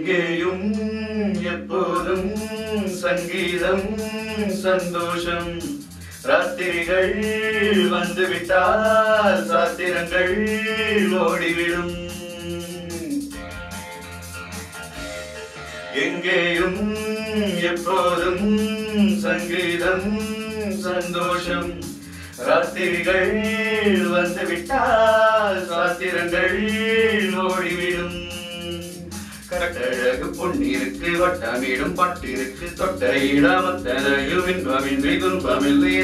எங்கேயும் எப்போதும் சங்கீதம் சந்தோஷம் ராத்திரிகள் வந்துவிட்டால் சாத்திரங்கள் ஓடிவிடும் எங்கேயும் எப்போதும் சங்கீதம் சந்தோஷம் ராத்திரிகள் வந்துவிட்டால் சாத்திரங்கள் ஓடிவிடும் கட்டழகு பொன்னிருக்கு வட்டமிடும் பட்டிருக்கு தொட்ட இடமத்தனையும் இன்பமின்றி துன்பமில்லை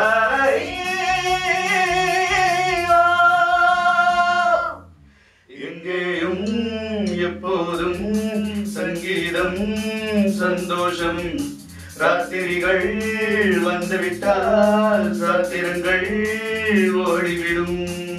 எங்கேயும் எப்போதும் சங்கீதம் சந்தோஷம் ராத்திரிகள் வந்துவிட்டால் சாத்திரங்கள் ஓடிவிடும்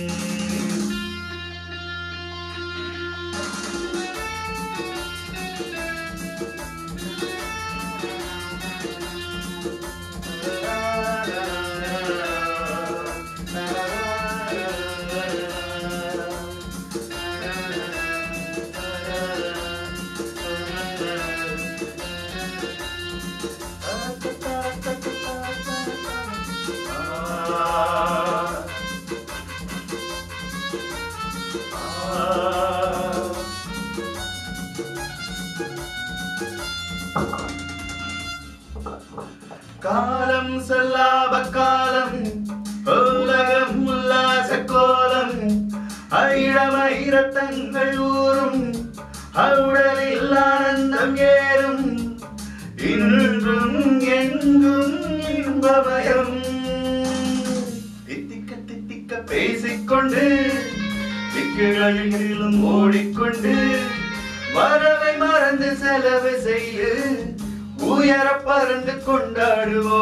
காலம் செல்லாப காலம் உலகம் உல்லாச கோலம் ஐழமயிரத்தங்கள் ஊறும் அவுடலில் ஆனந்தம் ஏறும் இன்றும் எங்கும் இன்பமயம் தித்திக்க தித்திக்க பேசிக்கொண்டு திக்குகளிலும் ஓடிக்கொண்டு வரவை மறந்து செலவு செய்து உயர பறந்து கொண்டாடுவோ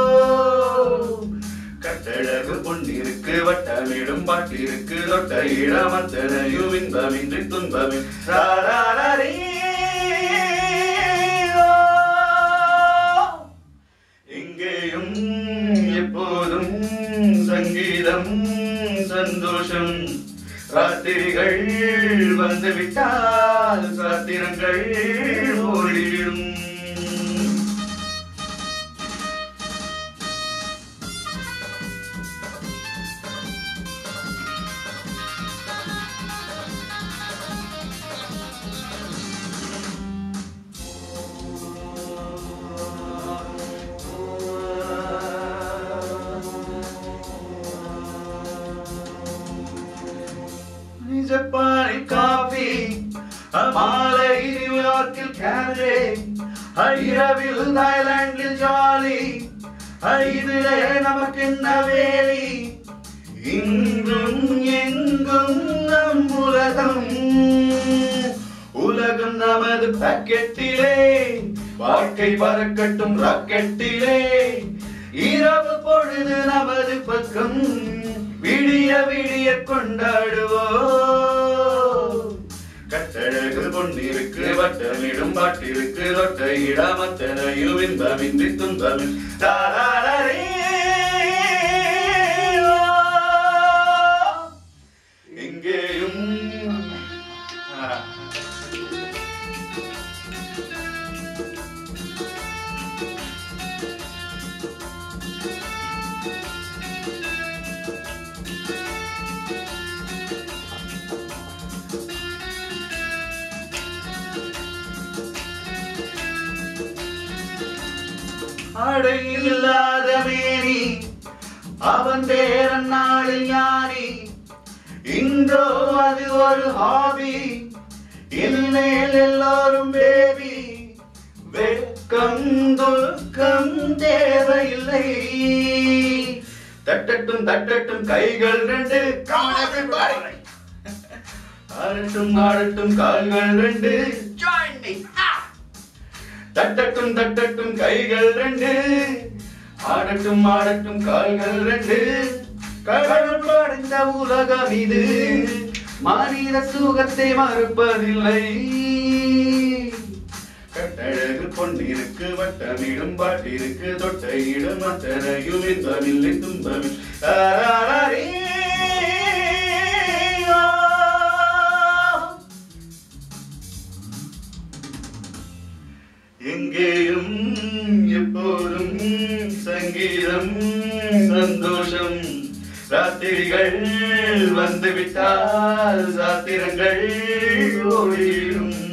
கட்டழகு பொன்னிருக்கு வட்டமிடும் பாட்டிருக்கு தொட்ட இடமத்தனையும் இன்பமின்றி துன்பமின் எங்கேயும் எப்போதும் சங்கீதம் சந்தோஷம் ராத்திரிகள் வந்துவிட்டால் சாத்திரங்கள் ஓடிவிடும் ஜப்பானில் காபி மாலை நியூயார்க்கில் கேனடே இரவில் தாய்லாந்தில் ஜாலி இதிலே நமக்கு என்ன வேலி இன்றும் எங்கும் நம் உலகம் உலகம் நமது பாக்கெட்டிலே வாழ்க்கை பறக்கட்டும் ராக்கெட்டிலே இரவு பொழுது நமது பக்கம் விடிய விடிய கொண்டாடுவோ கட்டழகு பொன்னிருக்கு வட்டமிடும் பாட்டிருக்கு தொட்ட இடமத்தனையும் இன்பமின்றி துன்பமின் தாராரே எங்கேயும் ஆ. அடையில்லாத மேனி அவன் பேரன் நாளில் ஞானி இன்றோ அது ஒரு ஹாபி இனிமேல் எல்லோரும் பேபி வெட்கம் துக்கம் தேவையில்லை தட்டட்டும் தட்டட்டும் கைகள் ரெண்டு Come on, everybody. ஆடட்டும் ஆடட்டும் கால்கள் ரெண்டு Join me. Ah! தட்டட்டும் தட்டட்டும் கைகள் ரெண்டு ஆடட்டும் ஆடட்டும் கால்கள் ரெண்டு கடவுள் படைந்த உலகம் இது மனித சுகத்தை மறுப்பதில்லை கட்டழகு பொன்னிருக்கு வட்டமிடும் பாட்டிருக்கு தொட்ட இடம் அத்தனையும் இன்பமில்லை துன்பமில்லை தாராரே. கீதம் சந்தோஷம் ராத்திரிகள் வந்துவிட்டால் சாத்திரங்கள் ஓடிடும்